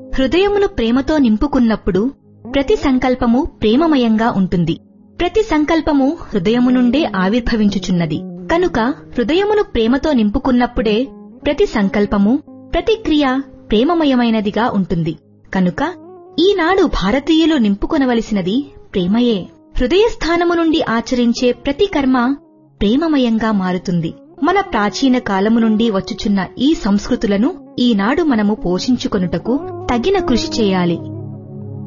హృదయమును ప్రేమతో నింపుకున్నప్పుడు ప్రతి సంకల్పము ప్రేమమయంగా ఉంటుంది ప్రతి సంకల్పము హృదయము నుండే ఆవిర్భవించుచున్నది కనుక హృదయమును ప్రేమతో నింపుకున్నప్పుడే ప్రతి సంకల్పము ప్రతి క్రియ ప్రేమమయమైనదిగా ఉంటుంది కనుక ఈనాడు భారతీయులు నింపుకొనవలసినది ప్రేమయే హృదయస్థానము నుండి ఆచరించే ప్రతి కర్మ ప్రేమమయంగా మారుతుంది మన ప్రాచీన కాలము నుండి వచ్చుచున్న ఈ సంస్కృతులను ఈనాడు మనము పోషించుకొనుటకు తగిన కృషి చేయాలి